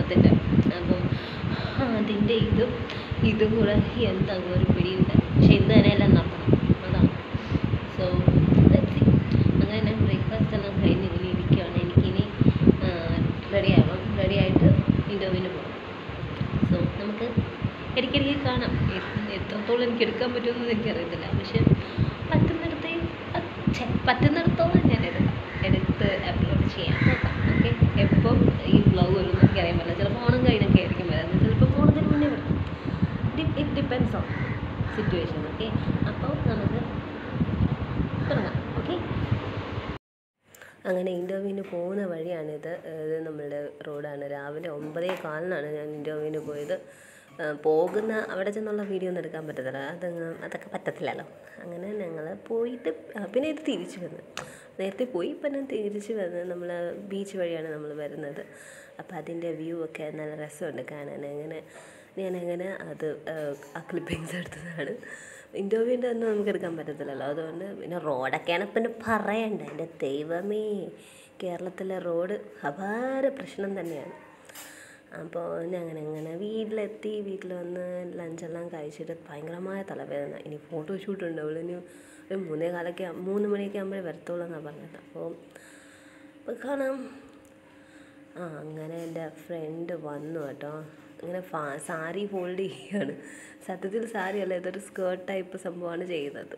എടുത്തിട്ട് അപ്പം അതിൻ്റെ ഇതും ഇതും കൂടെ എന്താകും ഒരു പിടിയില്ല പക്ഷെ ഇന്ന് തന്നെ എല്ലാം നടത്തണം അതാണ് സോ അങ്ങനെ ഞാൻ ബ്രേക്ക്ഫാസ്റ്റ് എല്ലാം കഴിഞ്ഞ് ഇങ്ങനെ ഇരിക്കുകയാണ് എനിക്കിനി റെഡി ആവണം റെഡി ആയിട്ട് ഇൻ്റർവ്യൂവിന് പോകണം സോ നമുക്ക് ഇടയ്ക്കിടയ്ക്ക് കാണാം എ- എത്രത്തോളം എനിക്ക് എടുക്കാൻ പറ്റുമെന്ന് എനിക്കറിയത്തില്ല പക്ഷെ പറ്റുന്നിടത്തേ ഛെ, പറ്റുന്നിടത്തോളം ഞാൻ എടുക്കാം എടുത്ത് അപ്ലോഡ് ചെയ്യാൻ നോക്കാം ഓക്കെ എപ്പം ഈ വ്ളോഗ് വരുമെന്ന് എനിക്കറിയാൻ പറ്റില്ല ചിലപ്പോൾ ഓണം കഴിഞ്ഞൊക്കെ ആയിരിക്കും വരുന്നത് ചിലപ്പോൾ ഓണത്തിന് മുന്നേ വരും it depends on situation okay അപ്പോൾ നമുക്ക് തുടങ്ങാം ഓക്കെ അങ്ങനെ ഇൻ്റർവ്യൂവിന് പോകുന്ന വഴിയാണിത് ഇത് നമ്മളുടെ റോഡാണ് രാവിലെ ഒമ്പതേ കാലിനാണ് ഞാൻ ഇൻ്റർവ്യൂവിന് പോയത് ആ, പോകുന്ന അവിടെ ചെന്നുള്ള വീഡിയോ ഒന്നും എടുക്കാൻ പറ്റത്തില്ല അതങ്ങ് അതൊക്കെ പറ്റത്തില്ലല്ലോ അങ്ങനെ ഞങ്ങൾ പോയിട്ട് ആ, പിന്നെ ഇത് തിരിച്ചു വന്നു നേരത്തെ പോയി ഇപ്പം ഞാൻ തിരിച്ച് വന്ന് നമ്മൾ ബീച്ച് വഴിയാണ് നമ്മൾ വരുന്നത് അപ്പോൾ അതിൻ്റെ വ്യൂ ഒക്കെ നല്ല രസമുണ്ട് കാണാൻ അങ്ങനെ ഞാനങ്ങനെ അത് ആ, ആ ക്ലിപ്പിങ്സ് എടുത്തതാണ് ഇൻ്റർവ്യൂവിൻ്റെ ഒന്നും നമുക്ക് എടുക്കാൻ പറ്റത്തില്ലല്ലോ അതുകൊണ്ട് പിന്നെ റോഡൊക്കെയാണ് പിന്നെ പറയണ്ട എൻ്റെ ദൈവമേ കേരളത്തിലെ റോഡ് അപാര പ്രശ്നം തന്നെയാണ് അപ്പോൾ അങ്ങനെ അങ്ങനെ വീട്ടിലെത്തി വീട്ടിൽ വന്ന് ലഞ്ചെല്ലാം കഴിച്ചിട്ട് ഭയങ്കരമായ തലവേദന ഇനി ഫോട്ടോ ഷൂട്ട് ഉണ്ട് അവളിനി ഒരു മൂന്നേ കാലൊക്കെ മൂന്ന് മണിയൊക്കെ ആകുമ്പോഴേ വരത്തുള്ളൂ എന്നാണ് പറഞ്ഞത് അപ്പോൾ അപ്പോൾ കാണാം ആ അങ്ങനെ എൻ്റെ ഫ്രണ്ട് വന്നു കേട്ടോ ഇങ്ങനെ ഫാ സാരി ഫോൾഡ് ചെയ്യുകയാണ് സത്യത്തിൽ സാരി അല്ല ഇതൊരു സ്കേർട്ട് ടൈപ്പ് സംഭവമാണ് ചെയ്യുന്നത്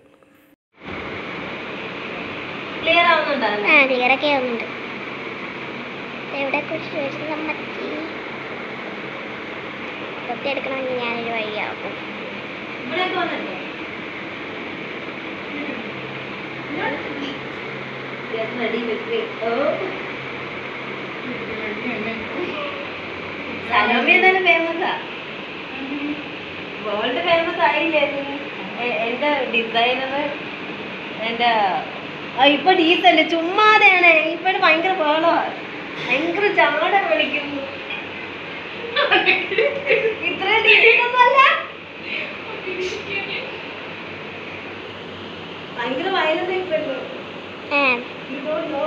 ക്ലിയർ ആവുന്നുണ്ടോ ആ ക്ലിയറൊക്കെ ആവുന്നുണ്ട് എവിടെ കുറിച്ച് ചോദിച്ചാൽ മതി തൊത്തി എടുക്കണമെങ്കിൽ ഞാനൊരു വഴിയാക്കും ഇവിടെയൊക്കെ വന്നിട്ടോ റെഡി വെക്ക് ഓ സലോമി എന്തായാലും ഫേമസാ വേൾഡ് ഫേമസ് ആയില്ലേ നീ? എ- എന്റെ ഡിസൈനർ എന്റെ ആ, ഇപ്പൊ ഡീസല് ചുമ്മാതെയാണ് ഇപ്പൊ ഭയങ്കര ബഹളമാ ഭയങ്കര ചാട വിളിക്കുന്നു ഇത്രയും ഡീസലൊന്നുമല്ല ഭയങ്കര വയലന്റ് ആയിപ്പോയല്ലോ ആ You don't know.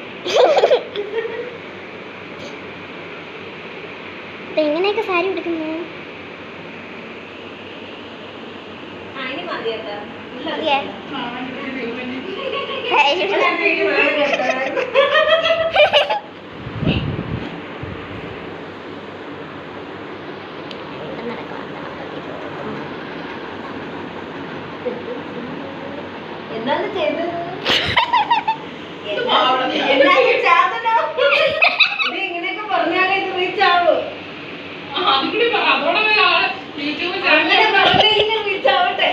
ഇത് എങ്ങനെയൊക്കെ സാരി ഉടുക്കുന്നു ആ, ഇനി മതി കേട്ടോ. ഇല്ല, മതിയേ? ഇല്ല. സാരി അല്ല, ഉടുക്കുന്നു. എനിക്ക് വേണം കേട്ടോ. ഇവിടെ നടക്കണം. എന്താണ് ചെയ്തത് എന്താണ് എന്താണ് ചാതനോ? ഇത് ഇങ്ങനെയൊക്കെ പറഞ്ഞാലേ ഇത് reach ആവൂ. അങ്ങനെ പറഞ്ഞെങ്കിൽ reach ആവട്ടെ.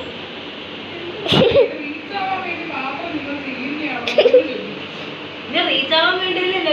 ഇത് reach ആവാൻ വേണ്ടിയല്ലേ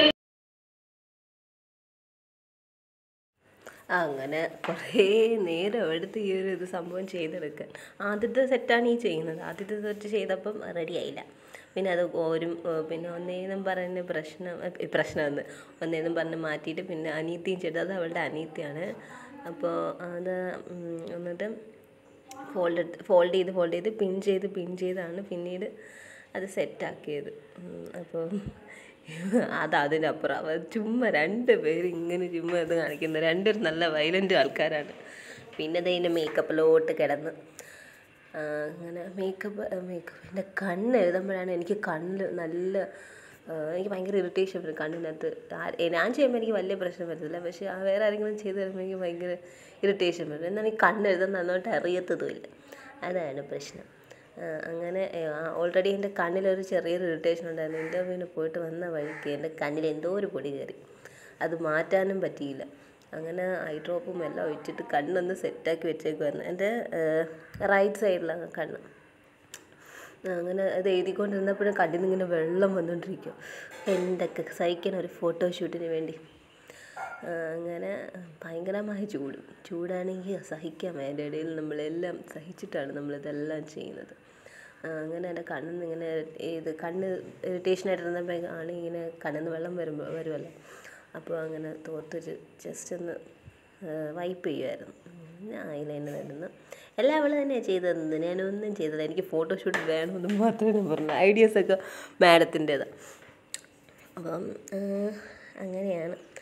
അങ്ങനെ കുറേ നേരം എടുത്ത് ഈ ഒരു ഇത് സംഭവം ചെയ്തെടുക്കാൻ ആദ്യത്തെ സെറ്റാണ് ഈ ചെയ്യുന്നത് ആദ്യത്തെ സെറ്റ് ചെയ്തപ്പം റെഡി ആയില്ല പിന്നെ അത് ഓരും ഏർ പിന്നെ ഒന്നേന്നും പറഞ്ഞ് പ്രശ്നം ഏർ പ്രശ്നമെന്ന് ഒന്നേന്നും പറഞ്ഞ് മാറ്റിയിട്ട് പിന്നെ അനീത്തിയും ചെയ്തത് അത് അവളുടെ അനീത്തിയാണ് അപ്പോൾ അത് ഉം, എന്നിട്ട് ഫോൾഡ് ഫോൾഡ് ചെയ്ത് ഫോൾഡ് ചെയ്ത് പിൻ ചെയ്ത് പിൻ ചെയ്താണ് പിന്നീട് അത് സെറ്റാക്കിയത് അപ്പോൾ അത് അതിനപ്പുറം അവർ ചുമ്മാ രണ്ട് പേര് ഇങ്ങനെ ചുമ്മാ ഇത് കാണിക്കുന്നത് രണ്ടുപേരും നല്ല വയലൻ്റ് ആൾക്കാരാണ് പിന്നെ അതിൻ്റെ മേക്കപ്പിലോട്ട് കിടന്ന് ആ, അങ്ങനെ മേക്കപ്പ് മേക്കപ്പ് എൻ്റെ കണ്ണ് എഴുതുമ്പോഴാണ് എനിക്ക് കണ്ണിൽ നല്ല ആ, എനിക്ക് ഭയങ്കര ഇറിറ്റേഷൻ വരും കണ്ണിനകത്ത് ആ- ഏ, ഞാൻ ചെയ്യുമ്പോൾ എനിക്ക് വലിയ പ്രശ്നം വരത്തില്ല പക്ഷേ ആ വേറെ ആരെങ്കിലും ചെയ്ത് തരുമ്പോൾ എനിക്ക് ഭയങ്കര ഇറിറ്റേഷൻ വരും എന്നാൽ ഈ കണ്ണ് എഴുതാൻ നന്നായിട്ട് അറിയത്തതുമില്ല അതാണ് പ്രശ്നം ആ, അങ്ങനെ ഓൾറെഡി എൻ്റെ കണ്ണിലൊരു ചെറിയൊരു ഇറിറ്റേഷൻ ഉണ്ടായിരുന്നു ഇൻ്റർവ്യൂവിന് പോയിട്ട് വന്ന വഴിക്ക് എൻ്റെ കണ്ണിൽ എന്തോ ഒരു പൊടി കയറി അത് മാറ്റാനും പറ്റിയില്ല അങ്ങനെ ഐ ഡ്രോപ്പും എല്ലാം ഒഴിച്ചിട്ട് കണ്ണൊന്ന് സെറ്റാക്കി വെച്ചേക്കുമായിരുന്നു എൻ്റെ റൈറ്റ് സൈഡിലാണ് കണ്ണ് അങ്ങനെ അത് എഴുതിക്കൊണ്ടിരുന്നപ്പോഴും കണ്ണിൽ നിന്ന് ഇങ്ങനെ വെള്ളം വന്നുകൊണ്ടിരിക്കും എന്തൊക്കെ സഹിക്കണം ഒരു ഫോട്ടോഷൂട്ടിന് വേണ്ടി ആ, അങ്ങനെ ഭയങ്കരമായ ചൂട് ചൂടാണെങ്കിൽ സഹിക്കാം അതിൻ്റെ ഇടയിൽ നമ്മളെല്ലാം സഹിച്ചിട്ടാണ് നമ്മളിതെല്ലാം ചെയ്യുന്നത് ആ, അങ്ങനെ എൻ്റെ കണ്ണിൽ നിന്ന് ഇങ്ങനെ ഇത് കണ്ണ് ഇറിറ്റേഷനായിട്ടിരുന്നപ്പോൾ ആണ് ഇങ്ങനെ കണ്ണിൽ നിന്ന് വെള്ളം വരുമ്പോൾ വരുമല്ലോ അപ്പോൾ അങ്ങനെ തോർത്ത് ജസ്റ്റ് ഒന്ന് വൈപ്പ് ചെയ്യുമായിരുന്നു പിന്നെ ഐലൈനർ ഇടുന്നു എല്ലാം അവൾ തന്നെയാണ് ചെയ്തത് ഞാനൊന്നും ചെയ്തത് എനിക്ക് ഫോട്ടോഷൂട്ട് വേണമെന്ന് മാത്രമേ ഞാൻ പറഞ്ഞു ഐഡിയാസൊക്കെ മാഡത്തിൻ്റെതാണ് അപ്പം ആ, അങ്ങനെയാണ്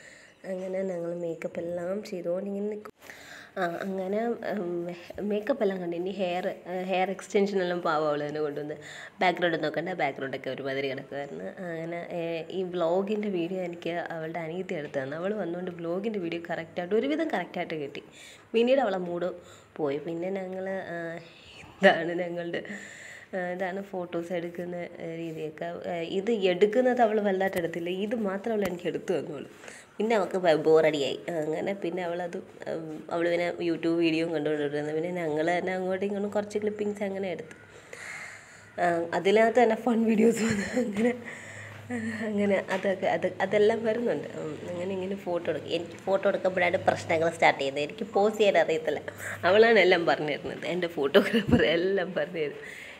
അങ്ങനെ ഞങ്ങൾ മേക്കപ്പ് എല്ലാം ചെയ്തുകൊണ്ട് ഇങ്ങനെ നിൽക്കും ആ അങ്ങനെ മേക്കപ്പ് എല്ലാം കണ്ടു ഇനി ഹെയർ ഹെയർ എക്സ്റ്റൻഷൻ എല്ലാം പാവം അവൾ തന്നെ കൊണ്ടുവന്ന് ബാക്ക്ഗ്രൗണ്ട് നോക്കണ്ട ബാക്ക്ഗ്രൗണ്ടൊക്കെ ഒരുമാതിരി കിടക്കുമായിരുന്നു അങ്ങനെ ഏഹ്, ഈ വ്ളോഗിൻ്റെ വീഡിയോ എനിക്ക് അവളുടെ അനിയത്തി എടുത്തു തന്നു അവൾ വന്നുകൊണ്ട് വ്ളോഗിൻ്റെ വീഡിയോ കറക്റ്റായിട്ട് ഒരുവിധം കറക്റ്റായിട്ട് കിട്ടി പിന്നീട് അവളെ മൂഡ് പോയി പിന്നെ ഞങ്ങൾ ഇതാണ് ഞങ്ങളുടെ ആ, ഇതാണ് ഫോട്ടോസ് എടുക്കുന്ന ആ, രീതിയൊക്കെ ആ, ഇത് എടുക്കുന്നത് അവൾ വലുതായിട്ട് എടുത്തില്ല ഇത് മാത്രം അവൾ എനിക്ക് എടുത്തു തന്നോളൂ പിന്നെ അവൾക്ക് ബോറടിയായി അങ്ങനെ പിന്നെ അവളത് അവൾ പിന്നെ യൂട്യൂബ് വീഡിയോയും കണ്ടുകൊണ്ടിരുന്നു പിന്നെ ഞങ്ങൾ തന്നെ അങ്ങോട്ടും ഇങ്ങോട്ടും കുറച്ച് ക്ലിപ്പിങ്സ് അങ്ങനെ എടുത്തു ആ, അതിനകത്ത് തന്നെ ഫൺ വീഡിയോസ് വന്നു അങ്ങനെ അങ്ങനെ അതൊക്കെ അത് അതെല്ലാം വരുന്നുണ്ട് ഉം, അങ്ങനെ ഇങ്ങനെ ഫോട്ടോ എടുക്കും എനിക്ക് ഫോട്ടോ എടുക്കുമ്പോഴാണ് പ്രശ്നങ്ങൾ സ്റ്റാർട്ട് ചെയ്യുന്നത് എനിക്ക് പോസ് ചെയ്യാൻ അറിയത്തില്ല അവളാണ് എല്ലാം പറഞ്ഞു തരുന്നത് എൻ്റെ ഫോട്ടോഗ്രാഫർ എല്ലാം പറഞ്ഞു തരും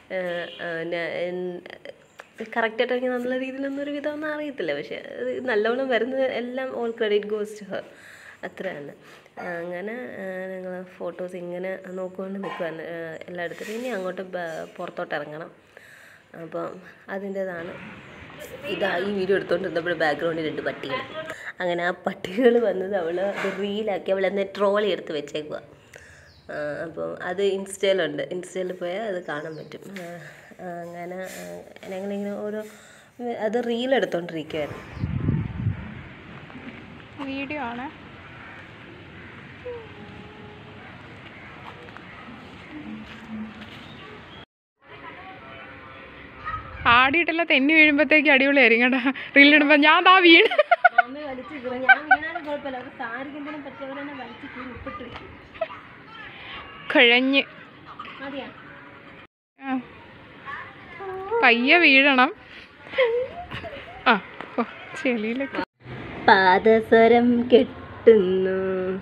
കറക്റ്റായിട്ട് എനിക്ക് നല്ല രീതിയിലൊന്നും ഒരു വിധമൊന്നും അറിയത്തില്ല പക്ഷേ അത് നല്ലവണ്ണം വരുന്നത് എല്ലാം all credit goes to her അത്രയാണ് അങ്ങനെ ഞങ്ങൾ ഫോട്ടോസ് ഇങ്ങനെ നോക്കിക്കൊണ്ട് നിൽക്കുവാണ് എല്ലായിടത്തും ഇനി അങ്ങോട്ട് ബ- പുറത്തോട്ട് ഇറങ്ങണം അപ്പം അതിൻ്റെതാണ് ഇതാ ഈ വീഡിയോ എടുത്തുകൊണ്ടിരുന്നപ്പോൾ ബാക്ക്ഗ്രൗണ്ടിൽ രണ്ട് പട്ടികൾ അങ്ങനെ ആ പട്ടികൾ വന്നത് അവൾ അത് റീലാക്കി അവൾ എന്നെ ട്രോളി എടുത്ത് വെച്ചേക്കുക അപ്പം അത് ഇൻസ്റ്റയിലുണ്ട് ഇൻസ്റ്റയിൽ പോയാൽ അത് കാണാൻ പറ്റും ആ, ആ, അങ്ങനെ ആ, ഞങ്ങളിങ്ങനെ ഓരോ അത് റീൽ എടുത്തോണ്ടിരിക്കുവായിരുന്നു വീഡിയോ ആണ് ആടിയിട്ടല്ല തെന്നി വീഴുമ്പോഴത്തേക്ക് അടിപൊളിയായിരിക്കും കേട്ടോ റീലിടുമ്പോൾ ഞാൻ താ വീണ് അമ്മ വലിച്ചു കീറും ഞാൻ വീണാലും കുഴപ്പമില്ല അത് സാരിക്ക് എന്തെങ്കിലും പറ്റിയവരെന്നെ വലിച്ചു കീറി ഉപ്പിട്ട് വെക്കും കുഴഞ്ഞ് മതിയാ ആ. പയ്യെ വീഴണം ആ ഓ ചെളിയിലൊക്കെ പാദസ്വരം കെട്ടുന്നു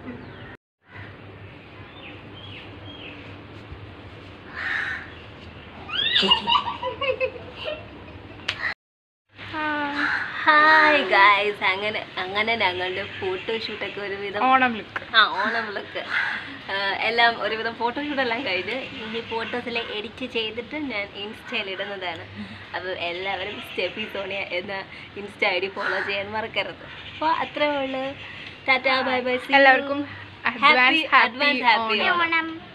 ആ, ഹായ് ഗായ്സ് അങ്ങനെ അങ്ങനെ ഞങ്ങളുടെ ഫോട്ടോഷൂട്ടൊക്കെ ഒരുവിധം ഓണം ലുക്ക് ആ ഓണം വിളക്ക് എല്ലാം ഒരുവിധം ഫോട്ടോഷൂട്ട് എല്ലാം കഴിഞ്ഞ് ഇനി ഫോട്ടോസിലെ എഡിറ്റ് ചെയ്തിട്ട് ഞാൻ ഇൻസ്റ്റയിൽ ഇടുന്നതാണ് അപ്പോൾ എല്ലാവരും സ്റ്റെഫി സോണിയ എന്ന ഇൻസ്റ്റ ഐ ഡി ഫോളോ ചെയ്യാൻ മറക്കരുത് അപ്പോൾ അത്രേ ഉള്ളൂ ടാറ്റാ ബൈ ബൈ എല്ലാവർക്കും happy advance happy advance happy Onam Onam